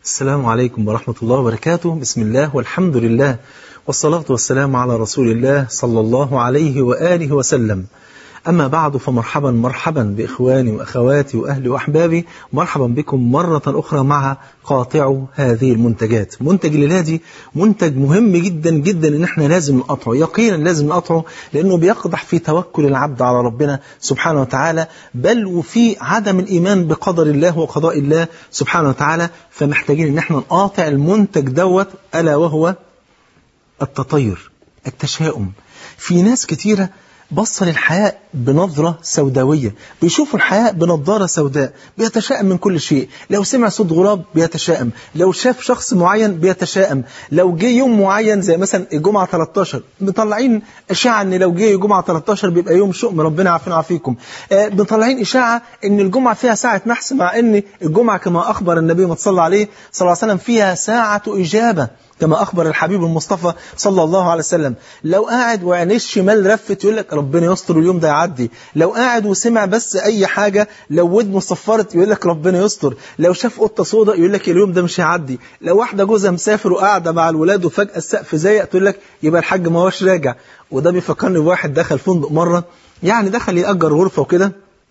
السلام عليكم ورحمة الله وبركاته بسم الله والحمد لله والصلاة والسلام على رسول الله صلى الله عليه وآله وسلم أما بعد فمرحبا مرحبا بإخواني وأخواتي وأهلي وأحبابي مرحبا بكم مرة أخرى مع قاطع هذه المنتجات منتج للادي منتج مهم جدا جدا إن احنا لازم نقطعه يقينا لازم نقطعه لأنه بيقضح في توكل العبد على ربنا سبحانه وتعالى بل وفي عدم الإيمان بقدر الله وقضاء الله سبحانه وتعالى فمحتاجين إن احنا نقاطع المنتج دوت ألا وهو التطير التشاؤم في ناس كتيرة بص للحياة بنظرة سوداوية بيشوفوا الحياة بنظارة سوداء بيتشائم من كل شيء لو سمع صوت غراب بيتشائم لو شاف شخص معين بيتشائم لو جه يوم معين زي مثلا الجمعة 13 مطلعين إشاعة إن لو جه الجمعة 13 بيبقى يوم شؤم ربنا يعافينا ويعافيكم آه مطلعين إشاعة إن الجمعة فيها ساعة نحس مع إن الجمعة كما أخبر النبي ما صلى عليه صلى الله عليه وسلم فيها ساعة إجابة كما أخبر الحبيب المصطفى صلى الله عليه وسلم لو قاعد وعينيه الشمال رفت يقول لك ربنا يستر اليوم ده يعدي لو قاعد وسمع بس أي حاجة لو ودنه صفرت يقول لك ربنا يستر لو شاف قطة سوداء يقول لك اليوم ده مش هيعدي لو واحدة جوزها مسافر وقاعدة مع الولاد وفجأة السقف زيق تقول لك يبقى الحاج ما هوش راجع وده بيفكرني بواحد دخل فندق مرة يعني دخل يأجر غرفة وكده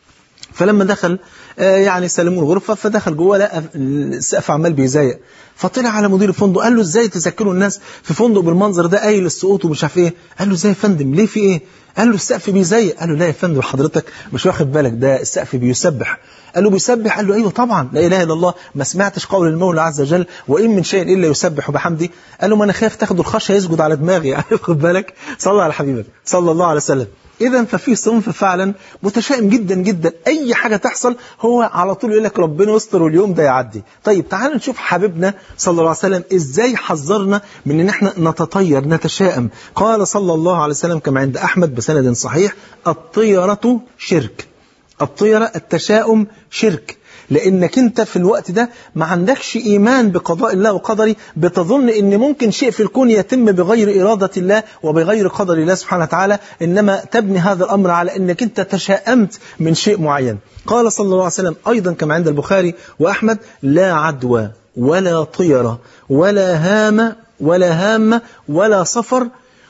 فلما دخل يعني سلموا الغرفة فدخل جوه لقى السقف عمال بيزايق فطلع على مدير الفندق قال له ازاي تسكنوا الناس في فندق بالمنظر ده قايل السقوط ومش عارف ايه قال له ازاي يا فندم ليه في ايه قال له السقف بيزيق قال له لا يا فندم حضرتك مش واخد بالك ده السقف بيسبح قال له بيسبح قال له ايوه طبعا لا اله الا الله ما سمعتش قول المولى عز وجل وان من شيء الا يسبح بحمده قال له ما انا خايف تاخد الخشيه يسجد على دماغي يعني خد بالك صلى على حبيبك صلى الله عليه وسلم إذا ففي صنف فعلا متشائم جدا جدا أي حاجة تحصل هو على طول يقول لك ربنا يستر واليوم ده يعدي طيب تعال نشوف حبيبنا صلى الله عليه وسلم إزاي حذرنا من أن احنا نتطير نتشائم قال صلى الله عليه وسلم كما عند أحمد بسند صحيح الطيرة شرك الطيرة التشاؤم شرك لأنك أنت في الوقت ده ما عندكش إيمان بقضاء الله وقدره بتظن أن ممكن شيء في الكون يتم بغير إرادة الله وبغير قدر الله سبحانه وتعالى إنما تبني هذا الأمر على أنك أنت تشاءمت من شيء معين قال صلى الله عليه وسلم أيضا كما عند البخاري وأحمد لا عدوى ولا طيرة ولا هامة ولا هامة ولا صفر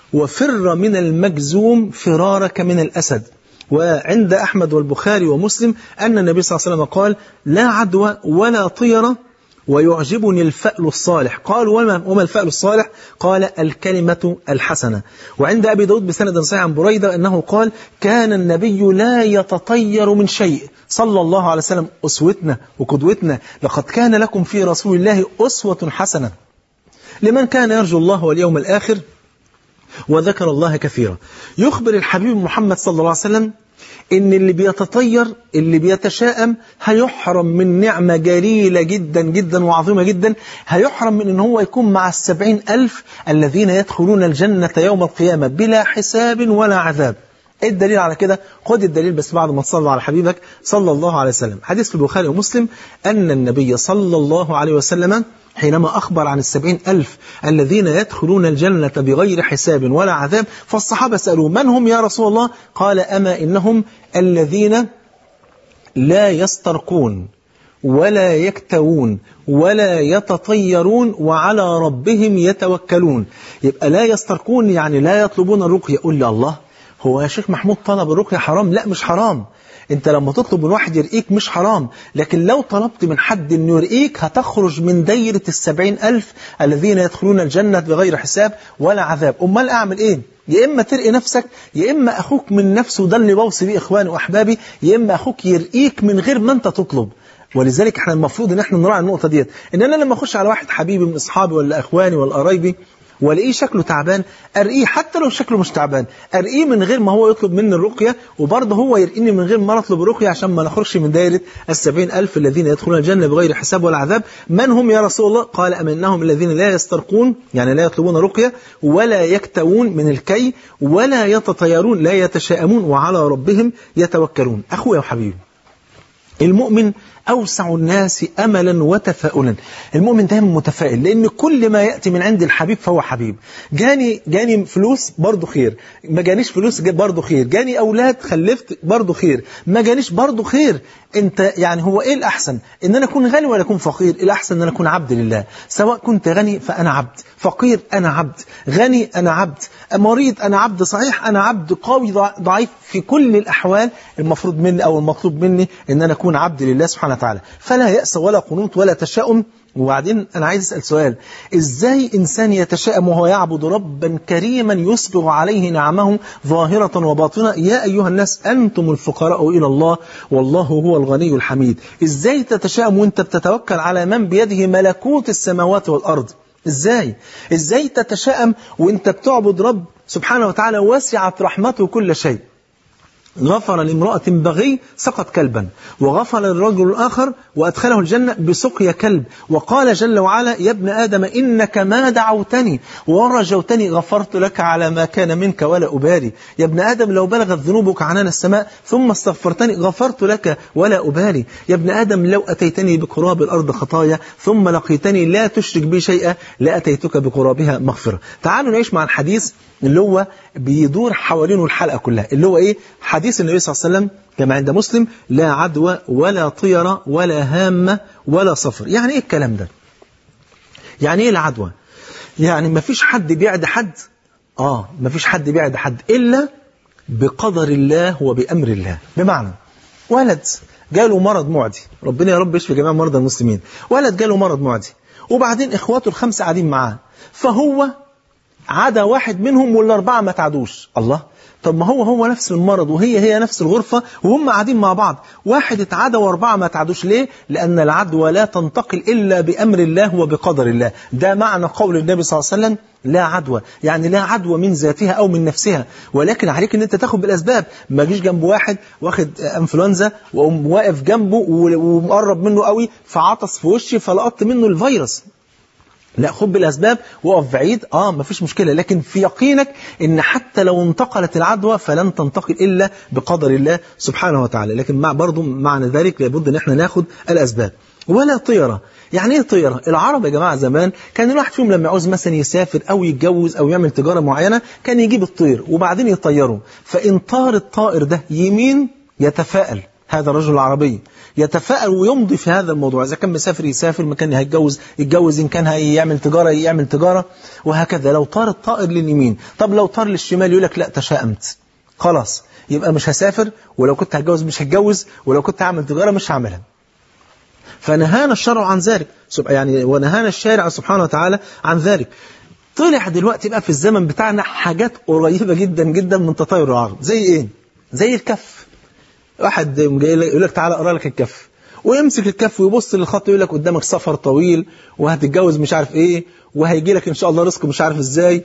وفر من المجزوم فرارك من الأسد وعند أحمد والبخاري ومسلم أن النبي صلى الله عليه وسلم قال لا عدوى ولا طيرة ويعجبني الفأل الصالح قال وما, وما الفأل الصالح قال الكلمة الحسنة وعند أبي داود بسند صحيح عن بريدة أنه قال كان النبي لا يتطير من شيء صلى الله عليه وسلم أسوتنا وقدوتنا لقد كان لكم في رسول الله أسوة حسنة لمن كان يرجو الله واليوم الآخر وذكر الله كثيرا يخبر الحبيب محمد صلى الله عليه وسلم إن اللي بيتطير اللي بيتشائم هيحرم من نعمة جليلة جدا جدا وعظيمة جدا هيحرم من إن هو يكون مع السبعين ألف الذين يدخلون الجنة يوم القيامة بلا حساب ولا عذاب ايه الدليل على كده خد الدليل بس بعد ما تصلى على حبيبك صلى الله عليه وسلم حديث في البخاري ومسلم أن النبي صلى الله عليه وسلم حينما أخبر عن السبعين ألف الذين يدخلون الجنة بغير حساب ولا عذاب فالصحابة سألوا من هم يا رسول الله قال أما إنهم الذين لا يسترقون ولا يكتوون ولا يتطيرون وعلى ربهم يتوكلون يبقى لا يسترقون يعني لا يطلبون الرقية قل لي الله هو يا شيخ محمود طلب الرقية حرام لا مش حرام انت لما تطلب من واحد يرقيك مش حرام لكن لو طلبت من حد انه يرقيك هتخرج من دايرة السبعين ألف الذين يدخلون الجنة بغير حساب ولا عذاب أمال أعمل إيه يا إما ترقي نفسك يا إما أخوك من نفسه ده اللي بوصي بيه إخواني وأحبابي يا إما أخوك يرقيك من غير ما أنت تطلب ولذلك احنا المفروض ان احنا نراعي النقطة ديت ان انا لما اخش على واحد حبيبي من اصحابي ولا اخواني ولا قرايبي والاقيه شكله تعبان ارقيه حتى لو شكله مش تعبان ارقيه من غير ما هو يطلب مني الرقية وبرضه هو يرقيني من غير ما اطلب الرقية عشان ما نخرجش من دائرة السبعين ألف الذين يدخلون الجنة بغير حساب ولا عذاب من هم يا رسول الله قال أمنهم الذين لا يسترقون يعني لا يطلبون رقية ولا يكتوون من الكي ولا يتطيرون لا يتشائمون وعلى ربهم يتوكلون أخويا وحبيبي المؤمن أوسع الناس أملا وتفاؤلا المؤمن دايما متفائل لأن كل ما يأتي من عند الحبيب فهو حبيب جاني جاني فلوس برضه خير ما جانيش فلوس برضه خير جاني أولاد خلفت برضه خير ما جانيش برضه خير انت يعني هو ايه الاحسن ان انا اكون غني ولا اكون فقير الاحسن ان انا اكون عبد لله سواء كنت غني فانا عبد فقير انا عبد غني انا عبد مريض انا عبد صحيح انا عبد قوي ضعيف في كل الاحوال المفروض مني او المطلوب مني ان انا اكون عبد لله سبحانه وتعالى فلا يأس ولا قنوط ولا تشاؤم وبعدين أنا عايز أسأل سؤال إزاي إنسان يتشائم وهو يعبد ربا كريما يسبغ عليه نعمه ظاهرة وباطنة يا أيها الناس أنتم الفقراء إلى الله والله هو الغني الحميد إزاي تتشائم وانت بتتوكل على من بيده ملكوت السماوات والأرض إزاي إزاي تتشائم وانت بتعبد رب سبحانه وتعالى وسعت رحمته كل شيء غفر لامرأة بغي سقط كلبا وغفر للرجل الآخر وأدخله الجنة بسقيا كلب وقال جل وعلا يا ابن آدم إنك ما دعوتني ورجوتني غفرت لك على ما كان منك ولا أبالي يا ابن آدم لو بلغت ذنوبك عنان السماء ثم استغفرتني غفرت لك ولا أبالي يا ابن آدم لو أتيتني بقراب الأرض خطايا ثم لقيتني لا تشرك بي شيئا لأتيتك بقرابها مغفرة تعالوا نعيش مع الحديث اللي هو بيدور حوالينه الحلقة كلها اللي هو إيه حديث النبي صلى الله عليه وسلم كما عند مسلم لا عدوى ولا طيرة ولا هامة ولا صفر يعني إيه الكلام ده يعني إيه العدوى يعني ما فيش حد بيعد حد آه ما فيش حد بيعد حد إلا بقدر الله وبأمر الله بمعنى ولد جاله مرض معدي ربنا يا رب يشفي جميع مرضى المسلمين ولد جاله مرض معدي وبعدين إخواته الخمسة قاعدين معاه فهو عدا واحد منهم والأربعة ما تعدوش الله طب ما هو هو نفس المرض وهي هي نفس الغرفة وهم قاعدين مع بعض واحد اتعدى واربعة ما تعدوش ليه لأن العدوى لا تنتقل إلا بأمر الله وبقدر الله ده معنى قول النبي صلى الله عليه وسلم لا عدوى يعني لا عدوى من ذاتها أو من نفسها ولكن عليك ان انت تاخد بالأسباب ما جيش جنب واحد واخد انفلونزا وقوم واقف جنبه ومقرب منه قوي فعطس في وشي فلقطت منه الفيروس لا خد بالأسباب وقف بعيد آه مفيش مشكلة لكن في يقينك إن حتى لو انتقلت العدوى فلن تنتقل إلا بقدر الله سبحانه وتعالى لكن مع برضو معنى ذلك لابد إن احنا ناخد الأسباب ولا طيرة يعني ايه طيرة العرب يا جماعة زمان كان الواحد فيهم لما يعوز مثلا يسافر أو يتجوز أو يعمل تجارة معينة كان يجيب الطير وبعدين يطيره فإن طار الطائر ده يمين يتفائل هذا الرجل العربي يتفائل ويمضي في هذا الموضوع إذا كان مسافر يسافر مكان هيتجوز يتجوز إن كان هيعمل تجارة يعمل تجارة وهكذا لو طار الطائر لليمين طب لو طار للشمال يقول لك لا تشائمت خلاص يبقى مش هسافر ولو كنت هتجوز مش هتجوز ولو كنت هعمل تجارة مش هعملها فنهانا الشرع عن ذلك يعني ونهانا الشارع سبحانه وتعالى عن ذلك طلع دلوقتي بقى في الزمن بتاعنا حاجات قريبة جدا جدا من تطاير العرب زي ايه زي الكف واحد يقول لك تعالى اقرا لك الكف ويمسك الكف ويبص للخط يقول لك قدامك سفر طويل وهتتجوز مش عارف ايه وهيجي لك ان شاء الله رزق مش عارف ازاي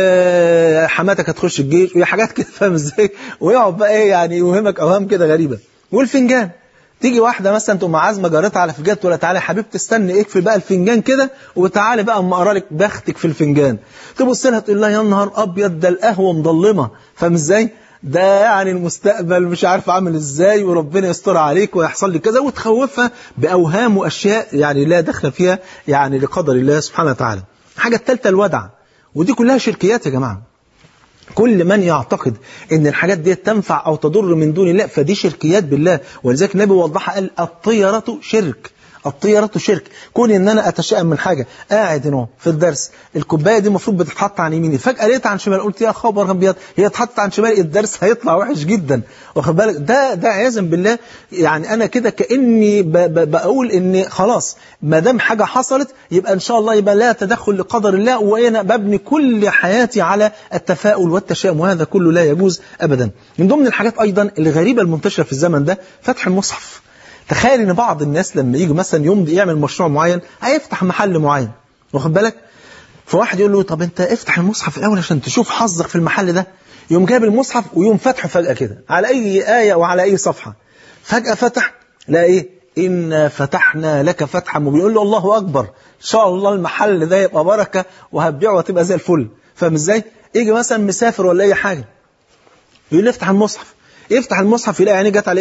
وحماتك هتخش الجيش وهي حاجات كده فاهم ازاي ويقعد بقى ايه يعني يوهمك اوهام كده غريبه والفنجان تيجي واحده مثلا تقوم عازمه جارتها على فنجان تقول لها تعالى يا حبيبتي استني اقفل بقى الفنجان كده وتعالي بقى اما اقرا لك بختك في الفنجان تبص لها تقول لها يا نهار ابيض ده القهوه مضلمه فاهم ازاي ده يعني المستقبل مش عارف عامل ازاي وربنا يستر عليك ويحصل لي كذا وتخوفها بأوهام وأشياء يعني لا دخل فيها يعني لقدر الله سبحانه وتعالى الحاجة الثالثة الودع ودي كلها شركيات يا جماعة كل من يعتقد ان الحاجات دي تنفع او تضر من دون الله فدي شركيات بالله ولذلك النبي وضحها قال الطيرة شرك الطيرة شرك كون ان انا اتشائم من حاجة قاعد هنا في الدرس الكوباية دي المفروض بتتحط عن يميني فجأة لقيتها عن شمال قلت يا خبر ابيض هي اتحطت عن شمال الدرس هيطلع وحش جدا واخد بالك ده ده عياذا بالله يعني انا كده كاني ب ب بقول ان خلاص ما دام حاجة حصلت يبقى ان شاء الله يبقى لا تدخل لقدر الله وانا ببني كل حياتي على التفاؤل والتشاؤم وهذا كله لا يجوز ابدا من ضمن الحاجات ايضا الغريبة المنتشرة في الزمن ده فتح المصحف تخيل ان بعض الناس لما يجي مثلا يمضي يعمل مشروع معين هيفتح محل معين واخد بالك فواحد يقول له طب انت افتح المصحف الاول عشان تشوف حظك في المحل ده يوم جايب المصحف ويوم فتحه فجأة كده على اي آية وعلى اي صفحة فجأة فتح لا ايه إنا فتحنا لك فتحا مبين يقول له الله أكبر إن شاء الله المحل ده يبقى بركة وهتبيعه وهتبقى زي الفل فاهم ازاي يجي مثلا مسافر ولا أي حاجة يقول له افتح المصحف يفتح المصحف يلاقي عينيه جت على ايه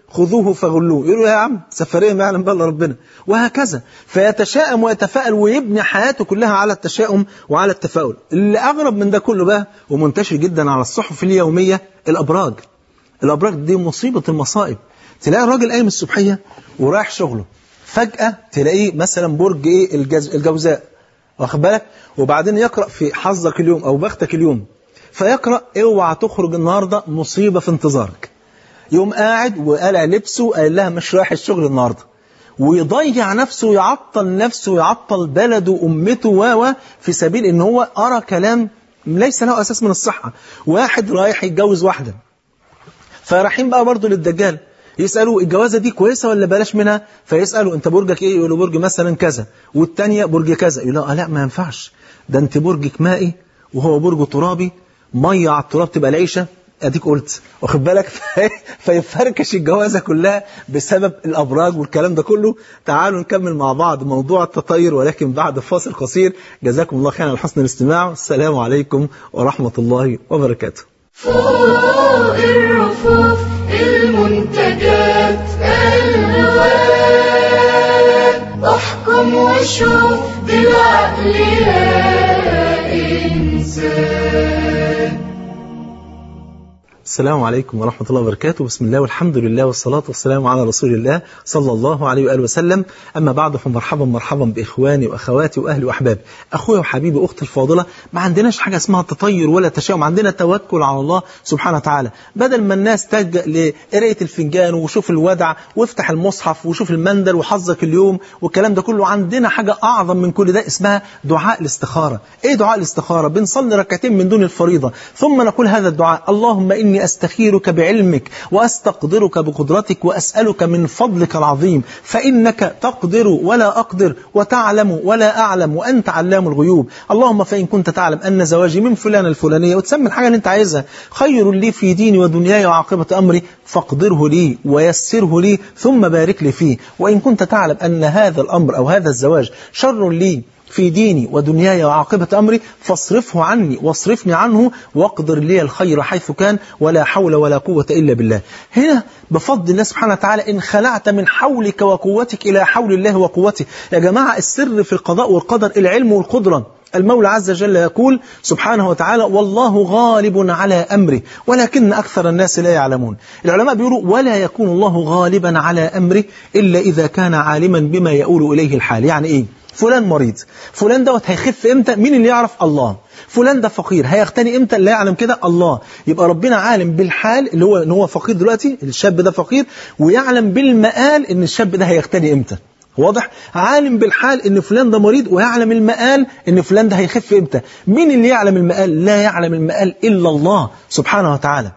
خذوه فغلوه يقولوا يا عم سفرية ما يعلم بها ربنا وهكذا فيتشائم ويتفائل ويبني حياته كلها على التشاؤم وعلى التفاؤل اللي أغرب من ده كله بقى ومنتشر جدا على الصحف اليومية الأبراج الأبراج دي مصيبة المصائب تلاقي الراجل قايم الصبحية ورايح شغله فجأة تلاقيه مثلا برج ايه الجز... الجوزاء واخد بالك وبعدين يقرأ في حظك اليوم أو بختك اليوم فيقرأ اوعى تخرج النهاردة مصيبة في انتظارك يوم قاعد وقلع لبسه قال لها مش رايح الشغل النهاردة ويضيع نفسه ويعطل نفسه ويعطل بلده وأمته و في سبيل ان هو أرى كلام ليس له أساس من الصحة واحد رايح يتجوز واحدة فرايحين بقى برضه للدجال يسألوا الجوازة دي كويسة ولا بلاش منها فيسألوا انت برجك ايه يقولوا برج مثلا كذا والتانية برج كذا يقولوا لا ما ينفعش ده انت برجك مائي وهو برج ترابي مية على التراب تبقى العيشة اديك قلت واخد بالك فيفركش الجوازة كلها بسبب الأبراج والكلام ده كله تعالوا نكمل مع بعض موضوع التطير ولكن بعد فاصل قصير جزاكم الله خيرا على حسن الاستماع السلام عليكم ورحمة الله وبركاته فوق الرفوف المنتجات الوان احكم وشوف بالعقل يا إنسان السلام عليكم ورحمة الله وبركاته بسم الله والحمد لله والصلاة والسلام على رسول الله صلى الله عليه وآله وسلم أما بعد فمرحبا مرحبا بإخواني وأخواتي وأهلي وأحبابي أخويا وحبيبي أختي الفاضلة ما عندناش حاجة اسمها تطير ولا تشاؤم عندنا توكل على الله سبحانه وتعالى بدل ما الناس تلجأ لقراية الفنجان وشوف الودع وافتح المصحف وشوف المندل وحظك اليوم والكلام ده كله عندنا حاجة أعظم من كل ده اسمها دعاء الاستخارة إيه دعاء الاستخارة بنصلي ركعتين من دون الفريضة ثم نقول هذا الدعاء اللهم إني أستخيرك بعلمك وأستقدرك بقدرتك وأسألك من فضلك العظيم فإنك تقدر ولا أقدر وتعلم ولا أعلم وأنت علام الغيوب اللهم فإن كنت تعلم أن زواجي من فلان الفلانية وتسمي الحاجة اللي أنت عايزها خير لي في ديني ودنياي وعاقبة أمري فاقدره لي ويسره لي ثم بارك لي فيه وإن كنت تعلم أن هذا الأمر أو هذا الزواج شر لي في ديني ودنياي وعاقبة أمري فاصرفه عني واصرفني عنه واقدر لي الخير حيث كان ولا حول ولا قوة إلا بالله هنا بفضل الله سبحانه وتعالى إن خلعت من حولك وقوتك إلى حول الله وقوته يا جماعة السر في القضاء والقدر العلم والقدرة المولى عز وجل يقول سبحانه وتعالى والله غالب على أمره ولكن أكثر الناس لا يعلمون العلماء بيقولوا ولا يكون الله غالبا على أمره إلا إذا كان عالما بما يقول إليه الحال يعني إيه فلان مريض فلان دوت هيخف امتى مين اللي يعرف الله فلان ده فقير هيغتني امتى لا يعلم كده الله يبقى ربنا عالم بالحال اللي هو ان هو فقير دلوقتي الشاب ده فقير ويعلم بالمآل ان الشاب ده هيغتني امتى واضح عالم بالحال ان فلان ده مريض ويعلم المآل ان فلان ده هيخف امتى مين اللي يعلم المآل لا يعلم المآل الا الله سبحانه وتعالى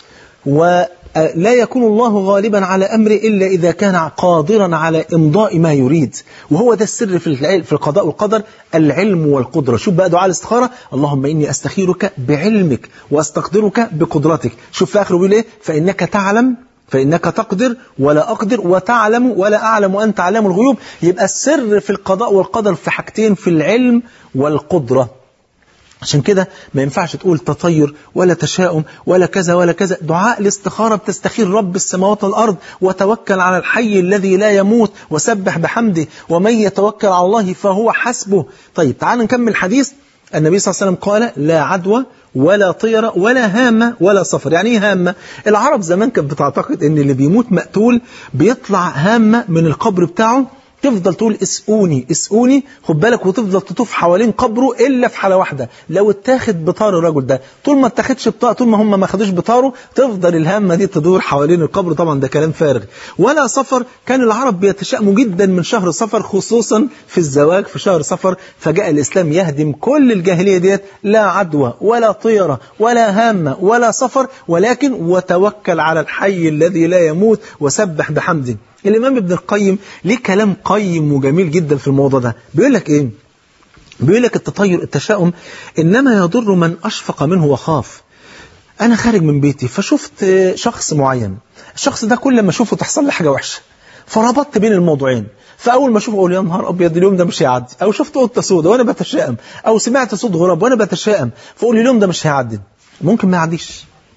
ولا يكون الله غالبا على أمره إلا إذا كان قادرا على إمضاء ما يريد وهو ده السر في العلم في القضاء والقدر العلم والقدرة شوف بقى دعاء الاستخارة اللهم إني أستخيرك بعلمك وأستقدرك بقدرتك شوف في آخره بيقول إيه فإنك تعلم فإنك تقدر ولا أقدر وتعلم ولا أعلم وأنت علام الغيوب يبقى السر في القضاء والقدر في حاجتين في العلم والقدرة عشان كده ما ينفعش تقول تطير ولا تشاؤم ولا كذا ولا كذا دعاء الاستخارة بتستخير رب السماوات والأرض وتوكل على الحي الذي لا يموت وسبح بحمده ومن يتوكل على الله فهو حسبه طيب تعال نكمل الحديث النبي صلى الله عليه وسلم قال لا عدوى ولا طيرة ولا هامة ولا صفر يعني ايه هامة العرب زمان كانت بتعتقد ان اللي بيموت مقتول بيطلع هامة من القبر بتاعه تفضل تقول اسقوني اسقوني خد بالك وتفضل تطوف حوالين قبره الا في حاله واحده لو اتاخد بطار الرجل ده طول ما اتاخدش بطار طول ما هم ما خدوش بطاره تفضل الهامه دي تدور حوالين القبر طبعا ده كلام فارغ ولا سفر كان العرب بيتشائموا جدا من شهر صفر خصوصا في الزواج في شهر صفر فجاء الاسلام يهدم كل الجاهليه ديت لا عدوى ولا طيره ولا هامه ولا سفر ولكن وتوكل على الحي الذي لا يموت وسبح بحمده الإمام ابن القيم ليه كلام قيم وجميل جدا في الموضوع ده بيقول لك إيه بيقول لك التطير التشاؤم إنما يضر من أشفق منه وخاف أنا خارج من بيتي فشفت شخص معين الشخص ده كل ما أشوفه تحصل لي حاجة وحشة فربطت بين الموضوعين فأول ما أشوفه أقول يا نهار أبيض اليوم ده مش هيعدي أو شفت قطة سودة وأنا بتشائم أو سمعت صوت غراب وأنا بتشائم فأقول اليوم ده مش هيعدي ممكن ما يعديش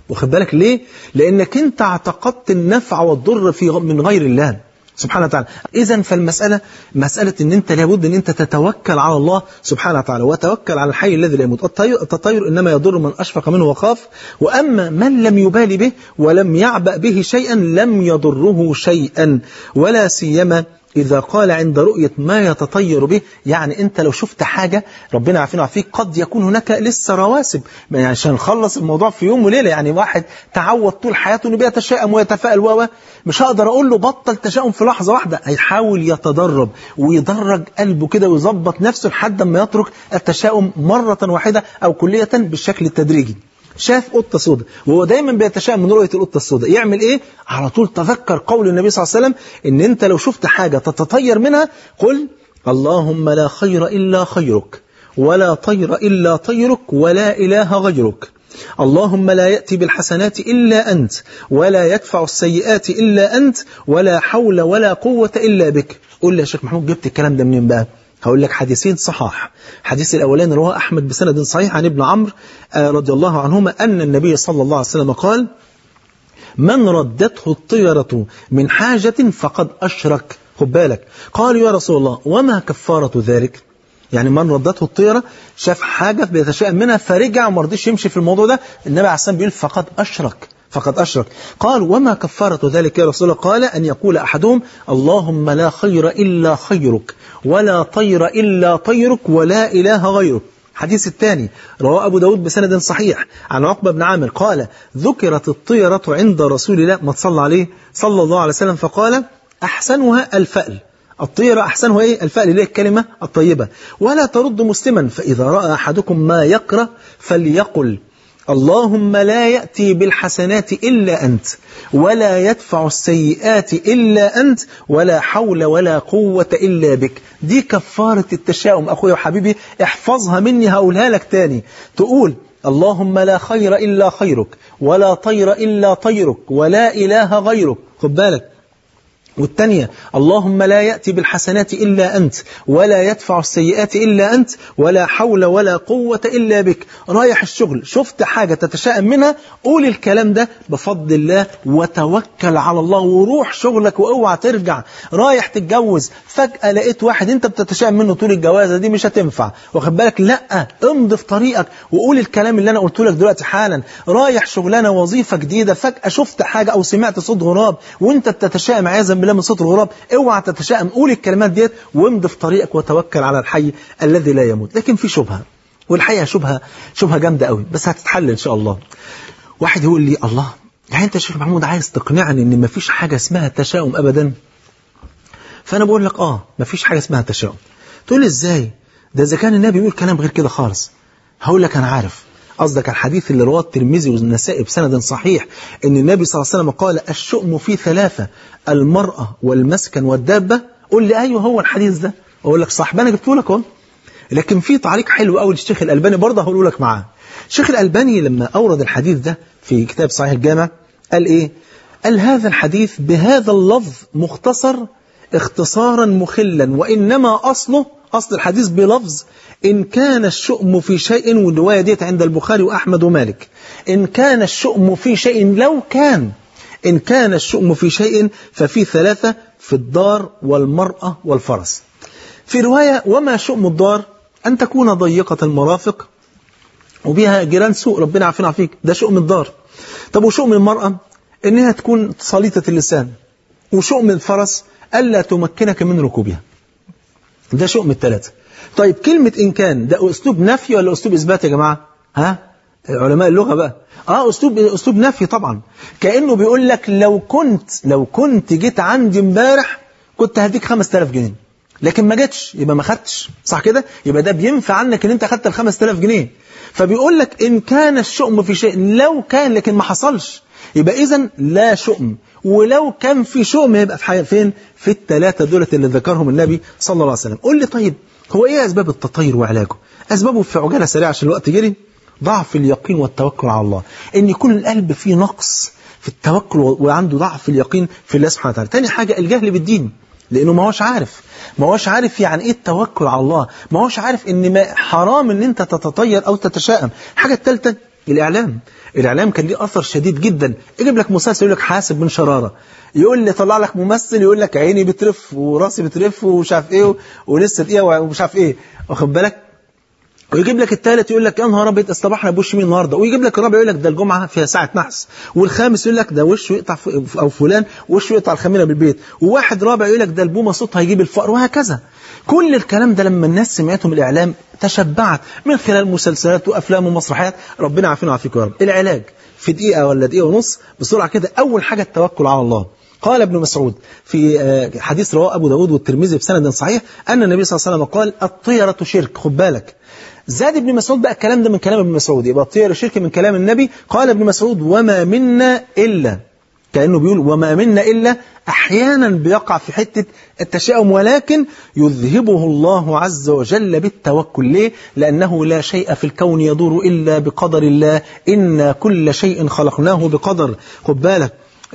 واخد بالك ليه لانك انت اعتقدت النفع والضر في من غير الله سبحانه وتعالى اذا فالمساله مساله ان انت لابد ان انت تتوكل على الله سبحانه وتعالى وتوكل على الحي الذي لا يموت التطير, التطير انما يضر من اشفق منه وخاف واما من لم يبالي به ولم يعبأ به شيئا لم يضره شيئا ولا سيما إذا قال عند رؤية ما يتطير به يعني أنت لو شفت حاجة ربنا عارفين فيك قد يكون هناك لسه رواسب يعني عشان نخلص الموضوع في يوم وليلة يعني واحد تعود طول حياته أنه بيتشائم ويتفائل و مش هقدر أقول له بطل تشاؤم في لحظة واحدة هيحاول يتدرب ويدرج قلبه كده ويظبط نفسه لحد ما يترك التشاؤم مرة واحدة أو كلية بالشكل التدريجي شاف قطة سوداء وهو دايما بيتشائم من رؤية القطة السوداء يعمل ايه على طول تذكر قول النبي صلى الله عليه وسلم ان انت لو شفت حاجة تتطير منها قل اللهم لا خير إلا خيرك ولا طير إلا طيرك ولا إله غيرك اللهم لا يأتي بالحسنات إلا أنت ولا يدفع السيئات إلا أنت ولا حول ولا قوة إلا بك قول لي يا شيخ محمود جبت الكلام ده منين بقى هقول لك حديثين صحاح حديث الأولاني رواه أحمد بسند صحيح عن ابن عمرو رضي الله عنهما أن النبي صلى الله عليه وسلم قال من ردته الطيرة من حاجة فقد أشرك خد بالك قالوا يا رسول الله وما كفارة ذلك يعني من ردته الطيرة شاف حاجة بيتشائم منها فرجع وما رضيش يمشي في الموضوع ده النبي عليه السلام بيقول فقد أشرك فقد أشرك قال وما كفارة ذلك يا رسول الله قال أن يقول أحدهم اللهم لا خير إلا خيرك ولا طير إلا طيرك ولا إله غيرك حديث الثاني رواه أبو داود بسند صحيح عن عقبة بن عامر قال ذكرت الطيرة عند رسول الله ما تصلى عليه صلى الله عليه وسلم فقال أحسنها الفأل الطيرة أحسنها إيه؟ الفأل إليه الكلمة الطيبة ولا ترد مسلما فإذا رأى أحدكم ما يكره فليقل اللهم لا يأتي بالحسنات إلا أنت ولا يدفع السيئات إلا أنت ولا حول ولا قوة إلا بك دي كفارة التشاؤم أخويا وحبيبي احفظها مني هقولها لك تاني تقول اللهم لا خير إلا خيرك ولا طير إلا طيرك ولا إله غيرك خد بالك والثانية اللهم لا يأتي بالحسنات إلا أنت ولا يدفع السيئات إلا أنت ولا حول ولا قوة إلا بك رايح الشغل شفت حاجة تتشائم منها قول الكلام ده بفضل الله وتوكل على الله وروح شغلك واوعى ترجع رايح تتجوز فجأة لقيت واحد انت بتتشائم منه طول الجوازة دي مش هتنفع واخد بالك لا امضي في طريقك وقول الكلام اللي انا قلته لك دلوقتي حالا رايح شغلانة وظيفة جديدة فجأة شفت حاجة او سمعت صوت غراب وانت بتتشائم عياذا بالله من صوت الغراب اوعى تتشائم قول الكلمات ديت وامضي في طريقك وتوكل على الحي الذي لا يموت لكن في شبهة والحقيقة شبهة شبهة جامدة قوي بس هتتحل ان شاء الله واحد يقول لي الله يعني انت يا شيخ محمود عايز تقنعني ان مفيش حاجة اسمها تشاؤم ابدا فانا بقول لك اه مفيش حاجة اسمها تشاؤم تقول لي ازاي ده اذا كان النبي بيقول كلام غير كده خالص هقول لك انا عارف قصدك الحديث اللي رواه الترمذي والنسائي بسند صحيح ان النبي صلى الله عليه وسلم قال الشؤم في ثلاثة المرأة والمسكن والدابة قول لي ايوه هو الحديث ده اقول لك صح انا جبته لك اهو لكن في تعليق حلو قوي للشيخ الالباني برضه هقول لك معاه الشيخ الالباني لما اورد الحديث ده في كتاب صحيح الجامع قال ايه قال هذا الحديث بهذا اللفظ مختصر اختصارا مخلا وانما اصله أصل الحديث بلفظ إن كان الشؤم في شيء والرواية ديت عند البخاري وأحمد ومالك إن كان الشؤم في شيء لو كان إن كان الشؤم في شيء ففي ثلاثة في الدار والمرأة والفرس في رواية وما شؤم الدار أن تكون ضيقة المرافق وبها جيران سوء ربنا عافينا فيك ده شؤم الدار طب وشؤم المرأة إنها تكون صليطة اللسان وشؤم الفرس ألا تمكنك من ركوبها ده شؤم الثلاثة طيب كلمة إن كان ده أسلوب نفي ولا أسلوب إثبات يا جماعة ها علماء اللغة بقى اه أسلوب أسلوب نفي طبعا كأنه بيقول لك لو كنت لو كنت جيت عندي امبارح كنت هديك 5000 جنيه لكن ما جتش يبقى ما خدتش صح كده يبقى ده بينفع عنك ان انت خدت ال 5000 جنيه فبيقول لك ان كان الشؤم في شيء لو كان لكن ما حصلش يبقى اذا لا شؤم ولو كان في شؤم يبقى في حاجة فين في الثلاثة دولة اللي ذكرهم النبي صلى الله عليه وسلم قول لي طيب هو ايه اسباب التطير وعلاجه اسبابه في عجالة سريعة عشان الوقت جري ضعف اليقين والتوكل على الله ان يكون القلب فيه نقص في التوكل وعنده ضعف اليقين في الله سبحانه وتعالى تاني حاجة الجهل بالدين لانه ما هوش عارف ما هوش عارف يعني ايه التوكل على الله ما هوش عارف ان ما حرام ان انت تتطير او تتشائم الحاجة الثالثة الإعلام الإعلام كان ليه أثر شديد جدا يجيب لك مسلسل يقول لك حاسب من شرارة يقول لي طلع لك ممثل يقول لك عيني بترف وراسي بترف ومش عارف ايه ولسه ايه ومش عارف ايه واخد بالك ويجيب لك الثالث يقول لك يا نهار ابيض اصطبحنا بوش مين النهارده ويجيب لك الرابع يقول لك ده الجمعه فيها ساعه نحس والخامس يقول لك ده وشه يقطع ف- او فلان وشه يقطع الخميره بالبيت وواحد رابع يقول لك ده البومه صوتها هيجيب الفقر وهكذا كل الكلام ده لما الناس سمعتهم الاعلام تشبعت من خلال مسلسلات وافلام ومسرحيات ربنا عافينا وعافيكم يا رب العلاج في دقيقه ولا دقيقه ونص بسرعه كده اول حاجه التوكل على الله قال ابن مسعود في آه، حديث رواه ابو داود والترمذي بسند صحيح ان النبي صلى الله عليه وسلم قال الطيره شرك خد بالك زاد ابن مسعود بقى الكلام ده من كلام ابن مسعود يبقى الطير شرك من كلام النبي قال ابن مسعود وما منا إلا كأنه بيقول وما منا إلا أحيانا بيقع في حتة التشاؤم ولكن يذهبه الله عز وجل بالتوكل ليه؟ لأنه لا شيء في الكون يدور إلا بقدر الله إن كل شيء خلقناه بقدر خد بالك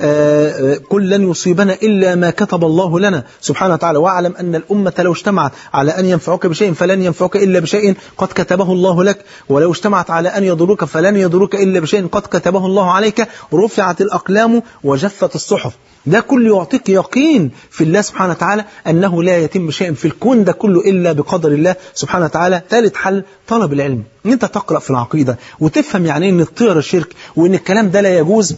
آه، آه، قل لن يصيبنا إلا ما كتب الله لنا سبحانه وتعالى واعلم أن الأمة لو اجتمعت على أن ينفعوك بشيء فلن ينفعوك إلا بشيء قد كتبه الله لك ولو اجتمعت على أن يضروك فلن يضروك إلا بشيء قد كتبه الله عليك رفعت الأقلام وجفت الصحف ده كله يعطيك يقين في الله سبحانه وتعالى أنه لا يتم شيء في الكون ده كله إلا بقدر الله سبحانه وتعالى ثالث حل طلب العلم ان انت تقرأ في العقيدة وتفهم يعني ان الطير الشرك وان الكلام ده لا يجوز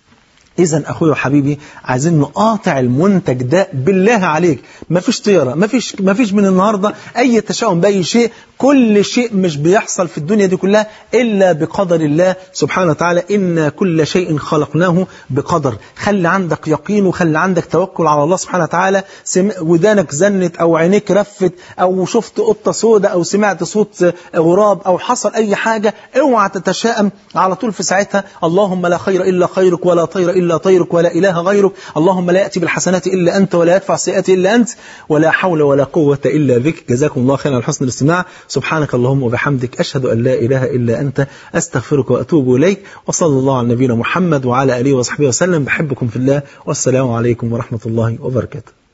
إذا أخوي وحبيبي عايزين نقاطع المنتج ده بالله عليك مفيش طيرة مفيش, مفيش من النهاردة أي تشاؤم بأي شيء كل شيء مش بيحصل في الدنيا دي كلها إلا بقدر الله سبحانه وتعالى إن كل شيء خلقناه بقدر خلي عندك يقين وخلي عندك توكل على الله سبحانه وتعالى سم... ودانك زنت أو عينيك رفت أو شفت قطة سوداء أو سمعت صوت غراب أو حصل أي حاجة اوعى تتشائم على طول في ساعتها اللهم لا خير إلا خيرك ولا طير إلا طيرك ولا إله غيرك اللهم لا يأتي بالحسنات إلا أنت ولا يدفع السيئات إلا أنت ولا حول ولا قوة إلا بك جزاكم الله خيرا على حسن الاستماع سبحانك اللهم وبحمدك أشهد أن لا إله إلا أنت أستغفرك وأتوب إليك وصلى الله على نبينا محمد وعلى آله وصحبه وسلم بحبكم في الله والسلام عليكم ورحمة الله وبركاته